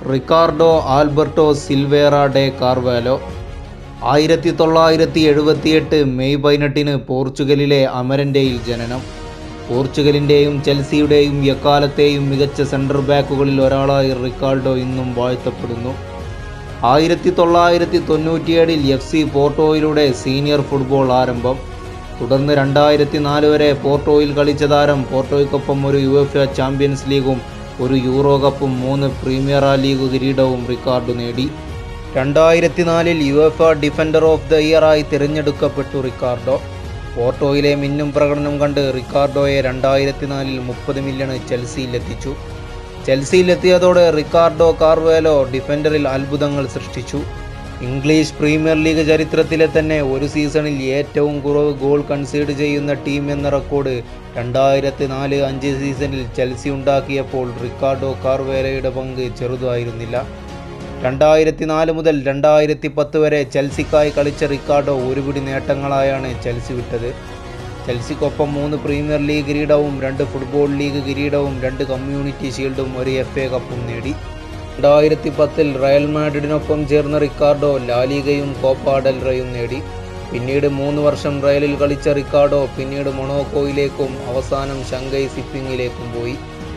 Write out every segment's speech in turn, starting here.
Ricardo Alberto Silveira de Carvalho ആയിരത്തി തൊള്ളായിരത്തി എഴുപത്തിയെട്ട് മെയ് പതിനെട്ടിന് പോർച്ചുഗലിലെ അമരൻ്റെയിൽ ജനനം പോർച്ചുഗലിൻ്റെയും ചെൽസിയുടെയും എക്കാലത്തെയും മികച്ച സെൻറ്റർ ബാക്കുകളിൽ ഒരാളായി റിക്കാർഡോ ഇന്നും വാഴ്ത്തപ്പെടുന്നു ആയിരത്തി തൊള്ളായിരത്തി തൊണ്ണൂറ്റിയേഴിൽ എഫ് സി പോർട്ടോയിലൂടെ സീനിയർ ഫുട്ബോൾ ആരംഭം തുടർന്ന് രണ്ടായിരത്തി നാല് വരെ പോർട്ടോയിൽ കളിച്ച താരം പോർട്ടോയ്ക്കൊപ്പം ഒരു യു എഫ് ചാമ്പ്യൻസ് ലീഗും ഒരു യൂറോ കപ്പും മൂന്ന് പ്രീമിയർ ലീഗ് കിരീടവും റിക്കാർഡ് നേടി രണ്ടായിരത്തി നാലിൽ UEFA defender of the ഇയറായി തിരഞ്ഞെടുക്കപ്പെട്ടു റിക്കാർഡോ പോർട്ടോയിലെ മിന്നും പ്രകടനം കണ്ട് റിക്കാർഡോയെ രണ്ടായിരത്തി നാലിൽ മുപ്പത് മില്യണ് ചെൽസിയിലെത്തിച്ചു ചെൽസിയിലെത്തിയതോടെ റിക്കാർഡോ കാർവേലോ ഡിഫൻഡറിൽ അത്ഭുതങ്ങൾ സൃഷ്ടിച്ചു ഇംഗ്ലീഷ് പ്രീമിയർ ലീഗ് ചരിത്രത്തിലെ തന്നെ ഒരു സീസണിൽ ഏറ്റവും കുറവ് ഗോൾ കൺസീഡ് ചെയ്യുന്ന ടീം എന്ന റെക്കോർഡ് രണ്ടായിരത്തി നാല് അഞ്ച് സീസണിൽ ചെൽസി ഉണ്ടാക്കിയപ്പോൾ റിക്കാർഡോ കാർവേലയുടെ പങ്ക് ചെറുതായിരുന്നില്ല രണ്ടായിരത്തി നാല് മുതൽ രണ്ടായിരത്തി പത്ത് വരെ ചെൽസിക്കായി കളിച്ച റിക്കാർഡോ ഒരുപിടി നേട്ടങ്ങളായാണ് ചെൽസി വിട്ടത് ചെൽസിക്കൊപ്പം മൂന്ന് പ്രീമിയർ ലീഗ് കിരീടവും രണ്ട് ഫുട്ബോൾ ലീഗ് കിരീടവും രണ്ട് കമ്മ്യൂണിറ്റി ഷീൽഡും ഒരു എഫ് എ കപ്പും നേടി രണ്ടായിരത്തി പത്തിൽ റയൽ മാഡ്രിഡിനൊപ്പം ചേർന്ന റിക്കാർഡോ ലാലിഗയും കോപ്പ ഡെൽറയും നേടി പിന്നീട് മൂന്ന് വർഷം റയലിൽ കളിച്ച റിക്കാർഡോ പിന്നീട് മൊണോക്കോയിലേക്കും അവസാനം ഷങ്കൈ സിപ്പിങ്ങിലേക്കും പോയി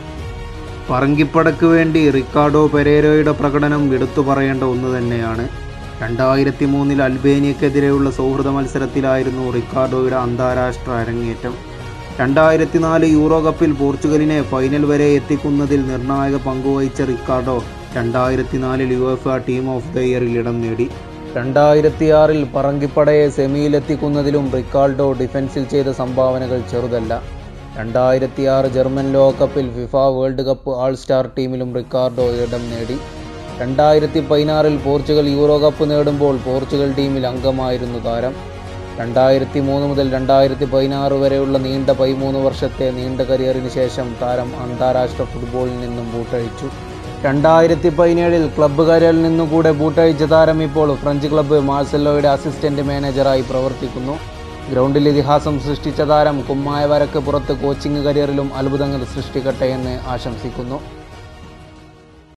പറങ്കിപ്പടക്ക് വേണ്ടി റിക്കാർഡോ പെരേരോയുടെ പ്രകടനം എടുത്തു പറയേണ്ട ഒന്ന് തന്നെയാണ് രണ്ടായിരത്തി മൂന്നിൽ അൽബേനിയക്കെതിരെയുള്ള സൗഹൃദ മത്സരത്തിലായിരുന്നു റിക്കാർഡോയുടെ അന്താരാഷ്ട്ര അരങ്ങേറ്റം രണ്ടായിരത്തി നാല് യൂറോ കപ്പിൽ പോർച്ചുഗലിനെ ഫൈനൽ വരെ എത്തിക്കുന്നതിൽ നിർണായക പങ്കുവഹിച്ച റിക്കാർഡോ രണ്ടായിരത്തി നാലിൽ UEFA team of the ഇയറിൽ ഇടം നേടി രണ്ടായിരത്തി ആറിൽ പറങ്കിപ്പടയെ സെമിയിലെത്തിക്കുന്നതിലും റിക്കാർഡോ ഡിഫൻസിൽ ചെയ്ത സംഭാവനകൾ ചെറുതല്ല രണ്ടായിരത്തി ആറ് ജർമ്മൻ ലോകകപ്പിൽ FIFA world cup all star ടീമിലും റിക്കാർഡോ ഇടം നേടി രണ്ടായിരത്തി പതിനാറിൽ പോർച്ചുഗൽ യൂറോ കപ്പ് നേടുമ്പോൾ പോർച്ചുഗൽ ടീമിൽ അംഗമായിരുന്നു താരം രണ്ടായിരത്തി മൂന്ന് മുതൽ രണ്ടായിരത്തി പതിനാറ് വരെയുള്ള നീണ്ട പതിമൂന്ന് വർഷത്തെ നീണ്ട കരിയറിന് ശേഷം താരം അന്താരാഷ്ട്ര ഫുട്ബോളിൽ നിന്നും ബൂട്ടഴിച്ചു രണ്ടായിരത്തി പതിനേഴിൽ ക്ലബ്ബ് കരിയറിൽ നിന്നുകൂടെ ബൂട്ടഴിച്ച താരം ഇപ്പോൾ ഫ്രഞ്ച് ക്ലബ്ബ് മാർസെല്ലോയുടെ അസിസ്റ്റന്റ് മാനേജറായി പ്രവർത്തിക്കുന്നു ഗ്രൗണ്ടിൽ ഇതിഹാസം സൃഷ്ടിച്ച താരം കുമ്മായ വരക്ക് പുറത്ത് കോച്ചിങ് കരിയറിലും അത്ഭുതങ്ങൾ സൃഷ്ടിക്കട്ടെ എന്ന് ആശംസിക്കുന്നു